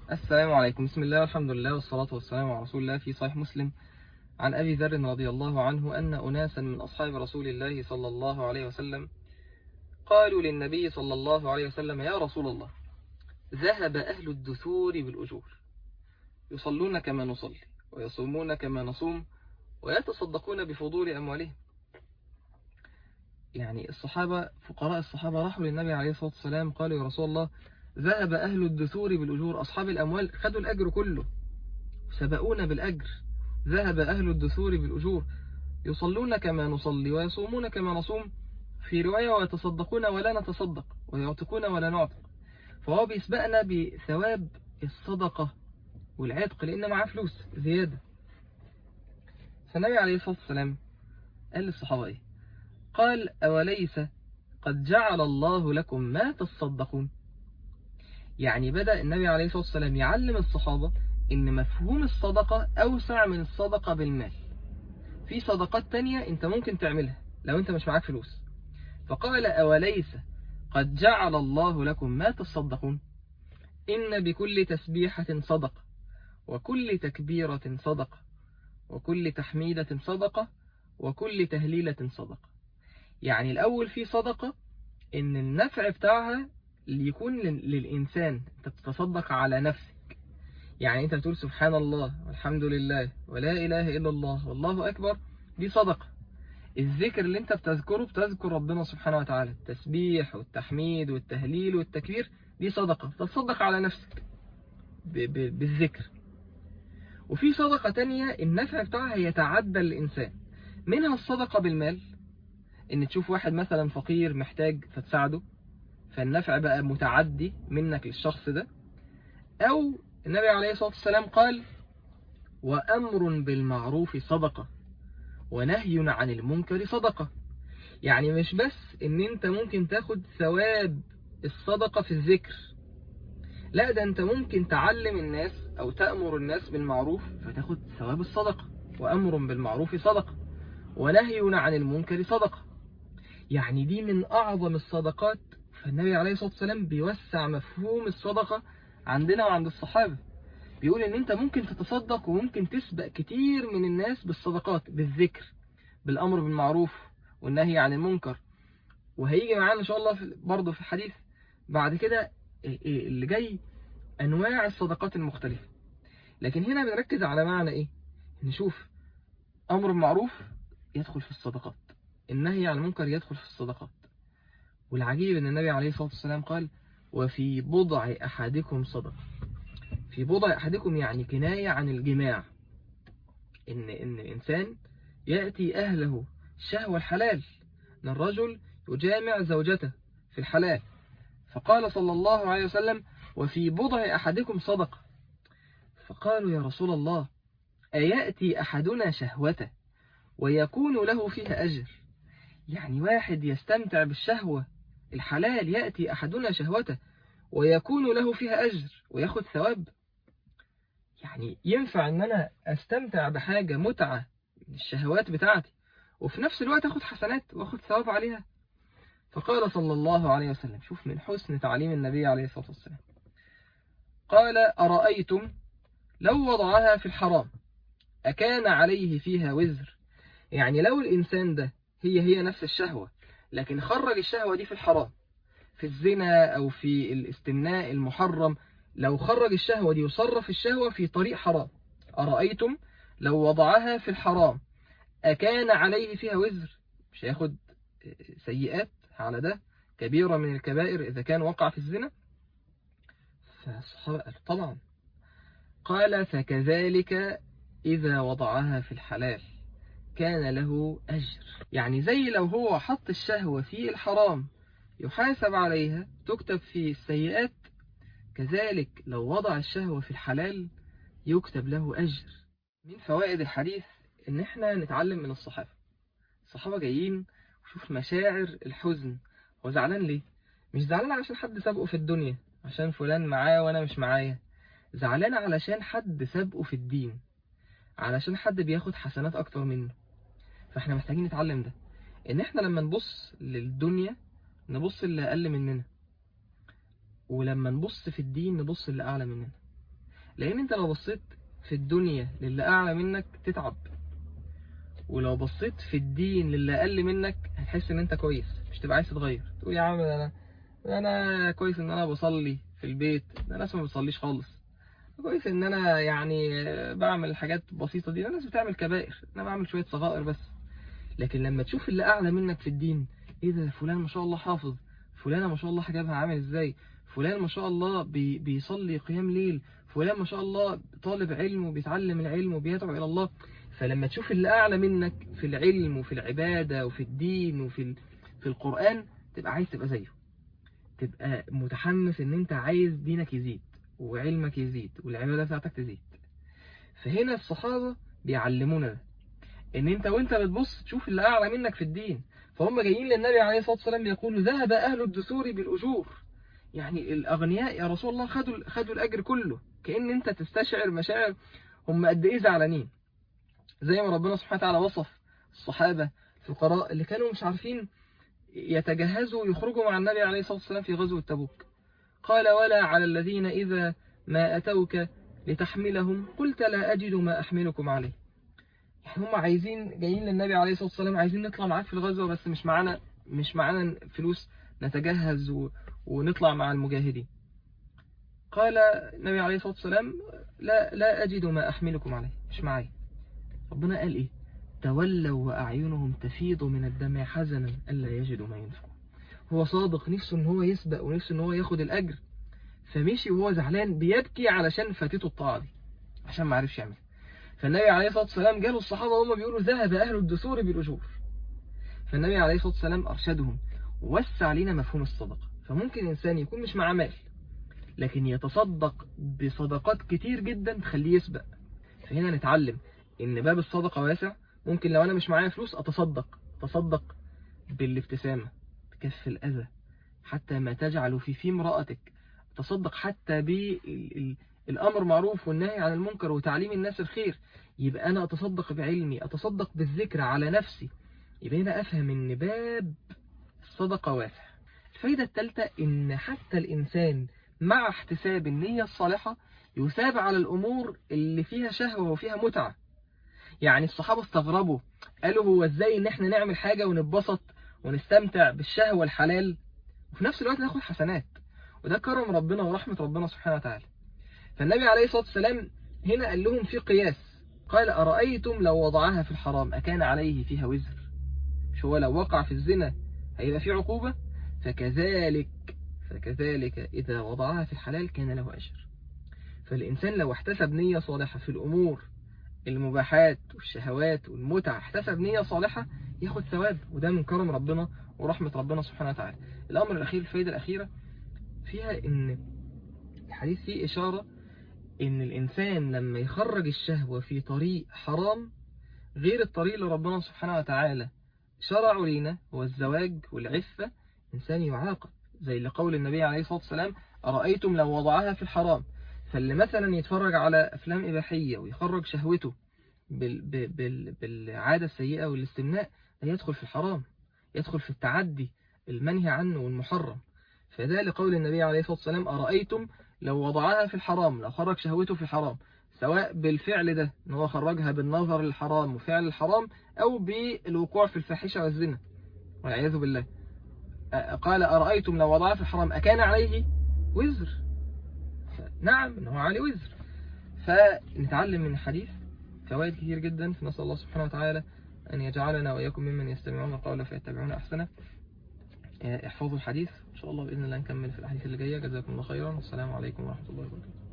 السلام عليكم بسم الله والحمد لله والصلاة والسلام على رسول الله في صحيح مسلم عن أبي ذر رضي الله عنه أن أناسا من أصحاب رسول الله صلى الله عليه وسلم قالوا للنبي صلى الله عليه وسلم يا رسول الله ذهب أهل الدثور بالأجور يصلون كما نصلي ويصومون كما نصوم ويتصدقون بفضول أموالهم يعني الصحابة فقراء الصحابة راحوا للنبي عليه الصلاة والسلام قالوا يا رسول الله ذهب أهل الدثور بالأجور أصحاب الأموال خدوا الأجر كله سبقونا بالأجر ذهب أهل الدثور بالأجور يصلون كما نصلي ويصومون كما نصوم في رواية ويتصدقون ولا نتصدق ويعتقون ولا نعتق فهو بيسبقنا بثواب الصدقة والعتق لأن معاه فلوس زيادة فالنبي عليه الصلاة والسلام قال للصحابة إيه قال أوليس قد جعل الله لكم ما تصدقون يعني بدأ النبي عليه الصلاة والسلام يعلم الصحابة إن مفهوم الصدقة أوسع من الصدقة بالمال في صدقات تانية أنت ممكن تعملها لو أنت مش معاك فلوس فقال أوليس قد جعل الله لكم ما تصدقون إن بكل تسبيحة صدقة وكل تكبيرة صدقة وكل تحميدة صدقة وكل تهليلة صدقة يعني الأول في صدقة إن النفع بتاعها ليكون للإنسان أنت بتتصدق على نفسك يعني أنت بتقول سبحان الله والحمد لله ولا إله إلا الله والله أكبر دي صدقة الذكر اللي أنت بتذكره بتذكر ربنا سبحانه وتعالى التسبيح والتحميد والتهليل والتكبير دي صدقة تصدق على نفسك بالذكر وفي صدقة تانية النفع بتاعها يتعدى الإنسان منها الصدقة بالمال إن تشوف واحد مثلا فقير محتاج فتساعده فالنفع بقى متعدي منك للشخص ده أو النبي عليه الصلاة والسلام قال وأمر بالمعروف صدقة ونهي عن المنكر صدقة يعني مش بس ان انت ممكن تاخد ثواب الصدقة في الذكر لا ده انت ممكن تعلم الناس او تأمر الناس بالمعروف فتاخد ثواب الصدقة وأمر بالمعروف صدقة ونهي عن المنكر صدقة يعني دي من أعظم الصدقات فالنبي عليه الصلاة والسلام بيوسع مفهوم الصدقة عندنا وعند الصحابة بيقول ان انت ممكن تتصدق وممكن تسبق كتير من الناس بالصدقات بالذكر بالأمر بالمعروف والنهي عن المنكر وهيجي معانا ان شاء الله برضه في الحديث بعد كده اللي جاي انواع الصدقات المختلفة لكن هنا بنركز على معنى ايه نشوف امر بالمعروف يدخل في الصدقات النهي عن المنكر يدخل في الصدقات والعجيب ان النبي عليه الصلاة والسلام قال وفي بضع احدكم صدقة في بضع احدكم يعني كناية عن الجماع ان ان الانسان يأتي اهله الشهوة الحلال ان الرجل يجامع زوجته في الحلال فقال صلى الله عليه وسلم وفي بضع احدكم صدقة فقالوا يا رسول الله أيأتي أحدنا شهوته ويكون له فيها أجر يعني واحد يستمتع بالشهوة الحلال يأتي أحدنا شهوته ويكون له فيها أجر وياخد ثواب يعني ينفع أن أنا أستمتع بحاجة متعة من الشهوات بتاعتي وفي نفس الوقت أخد حسنات وأخد ثواب عليها فقال صلى الله عليه وسلم شوف من حسن تعليم النبي عليه الصلاة والسلام قال أرأيتم لو وضعها في الحرام أكان عليه فيها وزر يعني لو الإنسان ده هي هي نفس الشهوة لكن خرج الشهوة دي في الحرام في الزنا أو في الاستمناء المحرم لو خرج الشهوة دي وصرف الشهوة في طريق حرام أرأيتم لو وضعها في الحرام أكان عليه فيها وزر مش هياخد سيئات على ده كبيرة من الكبائر إذا كان وقع في الزنا فالصحابة قالوا طبعا قال فكذلك إذا وضعها في الحلال كان له أجر يعني زي لو هو حط الشهوة في الحرام يحاسب عليها تكتب في السيئات كذلك لو وضع الشهوة في الحلال يكتب له أجر من فوائد الحديث إن إحنا نتعلم من الصحابة الصحابة جايين وشوف مشاعر الحزن هو زعلان ليه مش زعلان علشان حد سابقه في الدنيا عشان فلان معاه وأنا مش معايا زعلان علشان حد سابقه في الدين علشان حد بياخد حسنات أكتر منه فاحنا محتاجين نتعلم ده ان احنا لما نبص للدنيا نبص اللي اقل مننا ولما نبص في الدين نبص اللي اعلى مننا لان انت لو بصيت في الدنيا للي اعلى منك تتعب ولو بصيت في الدين للي اقل منك هتحس ان انت كويس مش تبقى عايز تتغير تقول يا عم ده انا ده انا كويس ان انا بصلي في البيت ده ناس ما بتصليش خالص كويس ان انا يعني بعمل حاجات بسيطه دي الناس بتعمل كبائر انا بعمل شويه صغائر بس لكن لما تشوف اللي اعلى منك في الدين ايه ده فلان ما شاء الله حافظ فلانه ما شاء الله حجابها عامل ازاي فلان ما شاء الله بي بيصلي قيام ليل فلان ما شاء الله طالب علم وبيتعلم العلم وبيدعو الى الله فلما تشوف اللي اعلى منك في العلم وفي العباده وفي الدين وفي ال... في القران تبقى عايز تبقى زيه تبقى متحمس ان انت عايز دينك يزيد وعلمك يزيد والعباده بتاعتك تزيد فهنا الصحابه بيعلمونا ده ان انت وانت بتبص تشوف اللي اعلى منك في الدين فهم جايين للنبي عليه الصلاه والسلام بيقولوا ذهب اهل الدثور بالاجور يعني الاغنياء يا رسول الله خدوا خدوا الاجر كله كان انت تستشعر مشاعر هم قد ايه زعلانين زي ما ربنا سبحانه وتعالى وصف الصحابه الفقراء اللي كانوا مش عارفين يتجهزوا يخرجوا مع النبي عليه الصلاه والسلام في غزوه تبوك قال ولا على الذين اذا ما اتوك لتحملهم قلت لا اجد ما احملكم عليه يعني هم عايزين جايين للنبي عليه الصلاه والسلام عايزين نطلع معاك في الغزوه بس مش معانا مش معانا فلوس نتجهز و... ونطلع مع المجاهدين قال النبي عليه الصلاه والسلام لا لا اجد ما احملكم عليه مش معايا ربنا قال ايه تولوا واعينهم تفيض من الدمع حزنا الا يجدوا ما ينفقون هو صادق نفسه ان هو يسبق ونفسه ان هو ياخد الاجر فمشي وهو زعلان بيبكي علشان فاتته الطاعه دي عشان ما عرفش يعمل فالنبي عليه الصلاة والسلام جاله الصحابة وهم بيقولوا ذهب أهل الدثور بالأجور فالنبي عليه الصلاة والسلام أرشدهم ووسع علينا مفهوم الصدقة فممكن إنسان يكون مش معاه مال لكن يتصدق بصدقات كتير جدا تخليه يسبق فهنا نتعلم إن باب الصدقة واسع ممكن لو أنا مش معايا فلوس أتصدق أتصدق بالابتسامة بكف الأذى حتى ما تجعل في في امرأتك تصدق حتى بال الأمر معروف والنهي عن المنكر وتعليم الناس الخير يبقى أنا أتصدق بعلمي أتصدق بالذكر على نفسي يبقى هنا أفهم إن باب الصدقة واسع الفايدة الثالثة إن حتى الإنسان مع احتساب النية الصالحة يثاب على الأمور اللي فيها شهوة وفيها متعة يعني الصحابة استغربوا قالوا هو إزاي إن إحنا نعمل حاجة ونتبسط ونستمتع بالشهوة الحلال وفي نفس الوقت ناخد حسنات وده كرم ربنا ورحمة ربنا سبحانه وتعالى فالنبي عليه الصلاة والسلام هنا قال لهم في قياس قال أرأيتم لو وضعها في الحرام أكان عليه فيها وزر مش هو لو وقع في الزنا هيبقى في عقوبة فكذلك فكذلك إذا وضعها في الحلال كان له أجر فالإنسان لو احتسب نية صالحة في الأمور المباحات والشهوات والمتع احتسب نية صالحة ياخد ثواب وده من كرم ربنا ورحمة ربنا سبحانه وتعالى الأمر الأخير الفايدة الأخيرة فيها إن الحديث فيه إشارة إن الإنسان لما يخرج الشهوة في طريق حرام غير الطريق اللي ربنا سبحانه وتعالى شرعه لينا هو الزواج والعفة إنسان يعاقب زي اللي قول النبي عليه الصلاة والسلام أرأيتم لو وضعها في الحرام فاللي مثلا يتفرج على أفلام إباحية ويخرج شهوته بال بال بالعادة السيئة والاستمناء يدخل في الحرام يدخل في التعدي المنهي عنه والمحرم فده لقول النبي عليه الصلاة والسلام أرأيتم لو وضعها في الحرام لو خرج شهوته في الحرام سواء بالفعل ده ان هو خرجها بالنظر للحرام وفعل الحرام او بالوقوع في الفاحشة والزنا والعياذ بالله قال أرأيتم لو وضعها في الحرام أكان عليه وزر نعم انه عليه وزر فنتعلم من الحديث فوائد كتير جدا فنسأل الله سبحانه وتعالى أن يجعلنا وإياكم ممن يستمعون القول فيتبعون أحسنه احفظوا الحديث إن شاء الله بإذن الله نكمل في الأحاديث اللي جاية جزاكم الله خيرا والسلام عليكم ورحمة الله وبركاته